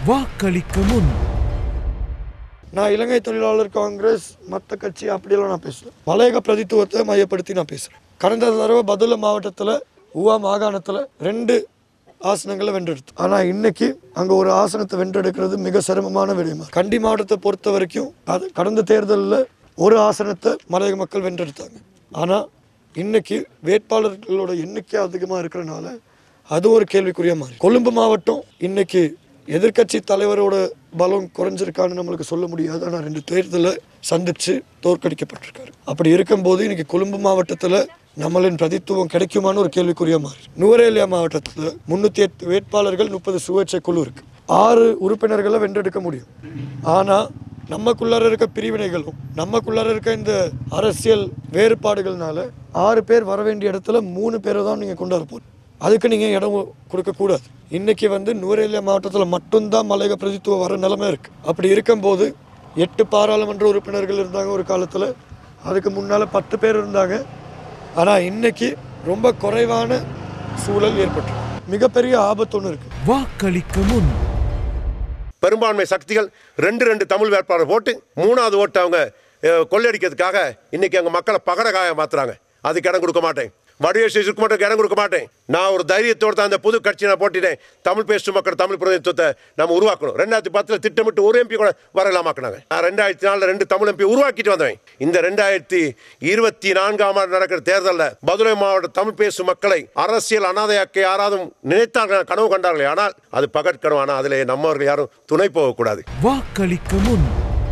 வாக்களிக்க முன் நான் இலங்கை தொழிலாளர் காங்கிரஸ் மற்ற கட்சி அப்படியெல்லாம் நான் பேசல மலையக பிரதித்துவத்தை மையப்படுத்தி நான் பேசுகிறேன் கடந்த தடவை பதுள மாவட்டத்தில் உவா மாகாணத்தில் ரெண்டு ஆசனங்களை வென்றெடுத்து ஆனால் இன்னைக்கு அங்கே ஒரு ஆசனத்தை வென்றெடுக்கிறது மிக சிரமமான விடயமா கண்டி மாவட்டத்தை பொறுத்த வரைக்கும் அது கடந்த தேர்தலில் ஒரு ஆசனத்தை மலையக மக்கள் வென்றெடுத்தாங்க ஆனால் இன்னைக்கு வேட்பாளர்களோட எண்ணிக்கை அதிகமாக இருக்கிறனால அது ஒரு கேள்விக்குறியா மாறி கொழும்பு மாவட்டம் இன்னைக்கு எதிர்க்கட்சி தலைவரோட பலம் குறைஞ்சிருக்கான்னு நம்மளுக்கு சொல்ல முடியாது ஆனால் ரெண்டு தேர்தலை சந்திச்சு தோற்கடிக்கப்பட்டிருக்காரு அப்படி இருக்கும்போது இன்னைக்கு கொழும்பு மாவட்டத்தில் நம்மளின் பிரதித்துவம் கிடைக்குமான்னு ஒரு கேள்விக்குறியா மாறி நுவரேலியா மாவட்டத்தில் முன்னூற்றி எட்டு வேட்பாளர்கள் முப்பது சுயேட்சை குழு இருக்கு ஆறு உறுப்பினர்களை வென்றெடுக்க முடியும் ஆனால் நமக்குள்ளார இருக்க பிரிவினைகளும் நமக்குள்ளார இருக்க இந்த அரசியல் வேறுபாடுகள்னால ஆறு பேர் வர வேண்டிய இடத்துல மூணு பேரை தான் நீங்கள் கொண்டு வர போறீங்க. அதுக்கு நீங்கள் இடம் கொடுக்கக்கூடாது இன்னைக்கு வந்து நூரேலியா மாவட்டத்தில் மட்டும்தான் மலையக பிரதித்துவம் வர நிலைமை இருக்கு அப்படி இருக்கும்போது எட்டு பாராளுமன்ற உறுப்பினர்கள் இருந்தாங்க ஒரு காலத்தில் அதுக்கு முன்னால் பத்து பேர் இருந்தாங்க ஆனால் இன்னைக்கு ரொம்ப குறைவான சூழல் ஏற்பட்டு மிகப்பெரிய ஆபத்து ஒன்று இருக்கு வாக்களிக்க முன் பெரும்பான்மை சக்திகள் ரெண்டு ரெண்டு தமிழ் வேட்பாளர் போட்டு மூணாவது ஓட்டு அவங்க அஹ், கொள்ளையடிக்கிறதுக்காக இன்னைக்கு அங்க மக்களை பகடகாய மாத்துறாங்க அதுக்கு இடம் கொடுக்க மாட்டேன் வடிவேஷ் இருக்க மாட்டேன் இடம் கொடுக்க மாட்டேன் நான் ஒரு தைரியத்தோடு தான் அந்த புது கட்சி நான் போட்டிட்டேன் தமிழ் பேசும் மக்கள் தமிழ் பிரதிநிதித்துவத்தை நம்ம உருவாக்கணும் ரெண்டாயிரத்தி பத்துல திட்டமிட்டு ஒரு எம்பி கூட வரலாமாக்குனாங்க நான் ரெண்டாயிரத்தி நாலுல ரெண்டு தமிழ் எம்பி உருவாக்கிட்டு வந்தேன் இந்த ரெண்டாயிரத்தி இருபத்தி நான்காம் ஆண்டு நடக்கிற தேர்தலில் மதுரை மாவட்ட தமிழ் பேசும் மக்களை அரசியல் அனாதையாக்க யாராவது நினைத்தார்கள் கனவு கண்டார்களே ஆனால் அது பகற்கனவு ஆனால் அதிலே நம்மவர்கள் யாரும் துணை போகக்கூடாது வாக்களிக்க முன்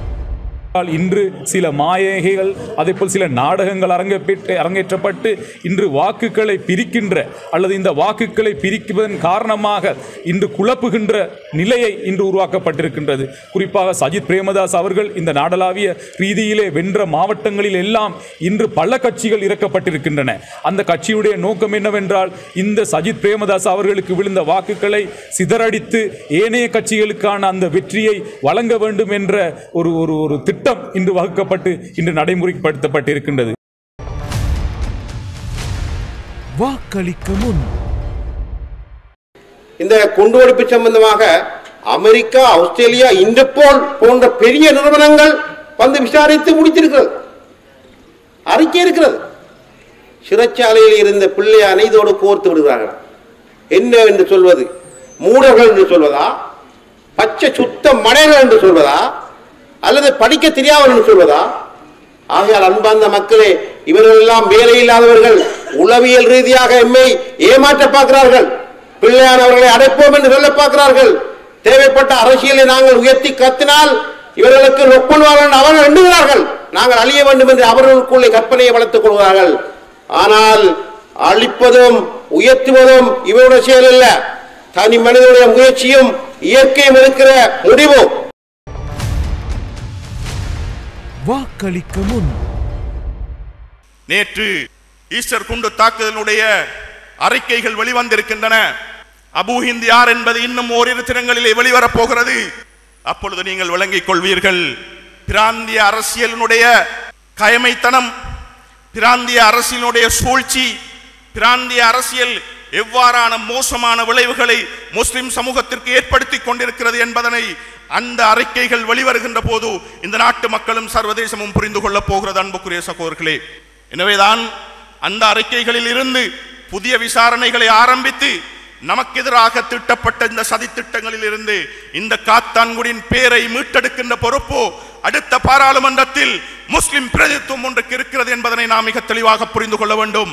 ஆனால் இன்று சில மாயைகள் அதேபோல் சில நாடகங்கள் அரங்கப்பட்டு அரங்கேற்றப்பட்டு இன்று வாக்குகளை பிரிக்கின்ற அல்லது இந்த வாக்குகளை பிரிக்குவதன் காரணமாக இன்று குழப்புகின்ற நிலையை இன்று உருவாக்கப்பட்டிருக்கின்றது குறிப்பாக சஜித் பிரேமதாஸ் அவர்கள் இந்த நாடளாவிய ரீதியிலே வென்ற மாவட்டங்களில் எல்லாம் இன்று பல கட்சிகள் இறக்கப்பட்டிருக்கின்றன அந்த கட்சியுடைய நோக்கம் என்னவென்றால் இந்த சஜித் பிரேமதாஸ் அவர்களுக்கு விழுந்த வாக்குகளை சிதறடித்து ஏனைய கட்சிகளுக்கான அந்த வெற்றியை வழங்க வேண்டும் என்ற ஒரு ஒரு ஒரு திட்டம் இன்று வகுக்கப்பட்டு இன்று நடைமுறைப்படுத்தப்பட்டிருக்கின்றது வாக்களிக்க முன் இந்த குண்டுவெடிப்பு சம்பந்தமாக அமெரிக்கா ஆஸ்திரேலியா இன்டர்போல் போன்ற பெரிய நிறுவனங்கள் வந்து விசாரித்து முடித்திருக்கிறது அறிக்கை இருக்கிறது சிறைச்சாலையில் இருந்த பிள்ளையானை இதோடு கோர்த்து விடுகிறார்கள் என்ன என்று சொல்வது மூடர்கள் என்று சொல்வதா பச்சை சுத்த மடைகள் என்று சொல்வதா அல்லது படிக்க தெரியாமல் என்று சொல்வதா ஆகையால் அன்பார்ந்த மக்களே இவர்கள் எல்லாம் வேலை இல்லாதவர்கள் உளவியல் ரீதியாக எம்மை ஏமாற்ற பார்க்கிறார்கள் பிள்ளையார் அவர்களை அடைப்போம் என்று சொல்ல பார்க்கிறார்கள் தேவைப்பட்ட அரசியலை நாங்கள் உயர்த்தி கத்தினால் இவர்களுக்கு நொப்பல்வார்கள் அவர்கள் எண்ணுகிறார்கள் நாங்கள் அழிய வேண்டும் என்று அவர்களுக்குள்ளே கற்பனையை வளர்த்துக் கொள்கிறார்கள் ஆனால் அழிப்பதும் உயர்த்துவதும் இவருடைய செயல் அல்ல தனி மனிதனுடைய முயற்சியும் இயற்கையும் இருக்கிற முடிவும் வாக்களிக்க முன் நேற்று ஈஸ்டர் குண்டு தாக்குதலுடைய அறிக்கைகள் வெளிவந்திருக்கின்றன அபு ஹிந்த் யார் என்பது இன்னும் ஓரிரு தினங்களிலே வெளிவரப் போகிறது அப்பொழுது நீங்கள் விளங்கிக் கொள்வீர்கள் பிராந்திய அரசியலினுடைய கயமைத்தனம் பிராந்திய அரசியலுடைய சூழ்ச்சி பிராந்திய அரசியல் எவ்வாறான மோசமான விளைவுகளை முஸ்லிம் சமூகத்திற்கு ஏற்படுத்தி கொண்டிருக்கிறது என்பதனை அந்த அறிக்கைகள் வெளிவருகின்ற போது இந்த நாட்டு மக்களும் சர்வதேசமும் புரிந்து கொள்ளப் போகிறது அன்புக்குரிய சகோதரர்களே எனவேதான் அந்த அறிக்கைகளில் இருந்து புதிய விசாரணைகளை ஆரம்பித்து நமக்கு எதிராக திட்டப்பட்ட இந்த சதித்திட்டங்களில் இருந்து இந்த காத்தான்குடியின் பேரை மீட்டெடுக்கின்ற பொறுப்பு அடுத்த பாராளுமன்றத்தில் முஸ்லிம் பிரதித்துவம் ஒன்றுக்கு இருக்கிறது என்பதனை நாம் மிக தெளிவாக புரிந்து கொள்ள வேண்டும்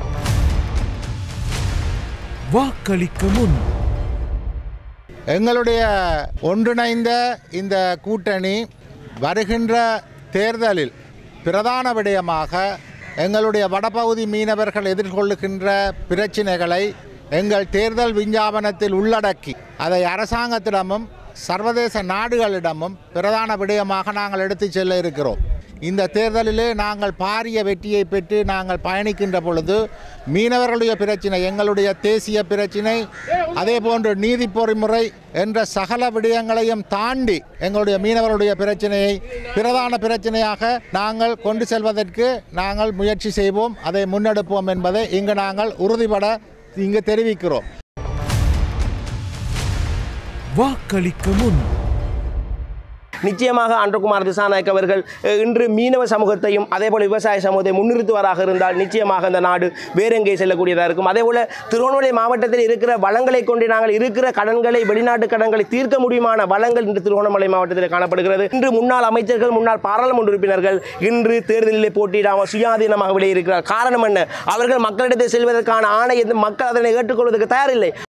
வாக்களிக்க முன் எங்களுடைய ஒன்றிணைந்த இந்த கூட்டணி வருகின்ற தேர்தலில் பிரதான விடயமாக எங்களுடைய வடபகுதி மீனவர்கள் எதிர்கொள்ளுகின்ற பிரச்சினைகளை எங்கள் தேர்தல் விஞ்ஞாபனத்தில் உள்ளடக்கி அதை அரசாங்கத்திடமும் சர்வதேச நாடுகளிடமும் பிரதான விடயமாக நாங்கள் எடுத்துச் செல்ல இருக்கிறோம் இந்த தேர்தலிலே நாங்கள் பாரிய வெற்றியை பெற்று நாங்கள் பயணிக்கின்ற பொழுது மீனவர்களுடைய பிரச்சினை எங்களுடைய தேசிய பிரச்சினை அதே போன்று நீதி பொறிமுறை என்ற சகல விடயங்களையும் தாண்டி எங்களுடைய மீனவர்களுடைய பிரச்சனையை பிரதான பிரச்சனையாக நாங்கள் கொண்டு செல்வதற்கு நாங்கள் முயற்சி செய்வோம் அதை முன்னெடுப்போம் என்பதை இங்கு நாங்கள் உறுதிபட இங்கு தெரிவிக்கிறோம் வாக்களிக்க முன் நிச்சயமாக அன்றகுமார் திசாநாயக் அவர்கள் அஹ், இன்று மீனவ சமூகத்தையும் அதேபோல் விவசாய சமூகத்தை முன்னிறுத்துவராக இருந்தால் நிச்சயமாக இந்த நாடு வேறெங்கே செல்லக்கூடியதாக இருக்கும் அதேபோல திருவண்ணாமலை மாவட்டத்தில் இருக்கிற வளங்களை கொண்டு நாங்கள் இருக்கிற கடன்களை வெளிநாட்டு கடன்களை தீர்க்க முடியுமான வளங்கள் இன்று திருவண்ணாமலை மாவட்டத்தில் காணப்படுகிறது இன்று முன்னாள் அமைச்சர்கள் முன்னாள் பாராளுமன்ற உறுப்பினர்கள் இன்று தேர்தலில் போட்டியிடாமல் சுயாதீனமாக விளையிருக்கிறார் காரணம் என்ன அவர்கள் மக்களிடத்தில் செல்வதற்கான ஆணை எந்த மக்கள் அதனை ஏற்றுக்கொள்வதற்கு தயாரில்லை